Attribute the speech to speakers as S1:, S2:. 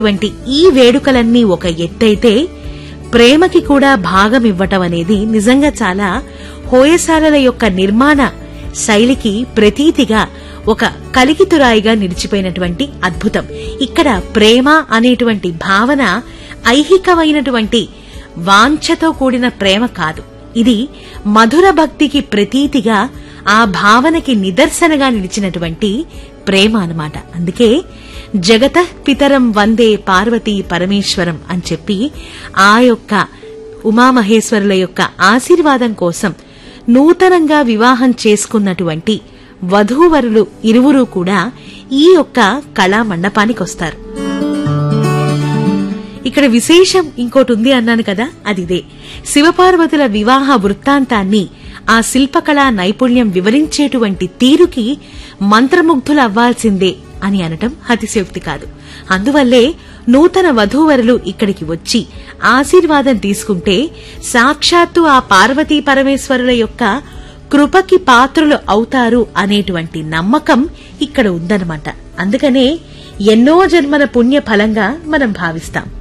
S1: వంటి ఈ వేడుకలన్నీ ఒక ఎత్తైతే ప్రేమకి కూడా భాగం ఇవ్వటం అనేది నిజంగా చాలా హోయసాలల యొక్క నిర్మాణ శైలికి ప్రతీతిగా ఒక కలికితురాయిగా నిలిచిపోయినటువంటి అద్భుతం ఇక్కడ ప్రేమ అనేటువంటి భావన ఐహికమైనటువంటి వాంఛతో కూడిన ప్రేమ కాదు ఇది మధుర భక్తికి ప్రతీతిగా ఆ భావనకి నిదర్శనగా నిలిచినటువంటి ప్రేమ అన్నమాట అందుకే జగత పితరం వందే పార్వతీ పరమేశ్వరం అని చెప్పి ఆ యొక్క ఉమామహేశ్వరుల యొక్క ఆశీర్వాదం కోసం నూతనంగా వివాహం చేసుకున్నటువంటి వధూవరులు ఇరువురు కూడా ఈ యొక్క కళా మండపానికి వస్తారు ఇక్కడ విశేషం ఇంకోటి ఉంది అన్నాను కదా అదిదే శివపార్వతుల వివాహ వృత్తాంతాన్ని ఆ శిల్పకళా నైపుణ్యం వివరించేటువంటి తీరుకి మంత్రముగ్ధులు అవ్వాల్సిందే అని అనటం అతిశయోక్తి కాదు అందువల్లే నూతన వధూవరులు ఇక్కడికి వచ్చి ఆశీర్వాదం తీసుకుంటే సాక్షాత్తు ఆ పార్వతీ పరమేశ్వరుల యొక్క కృపకి పాత్రులు అవుతారు అనేటువంటి నమ్మకం ఇక్కడ ఉందన్నమాట అందుకనే ఎన్నో జన్మల పుణ్య ఫలంగా మనం భావిస్తాం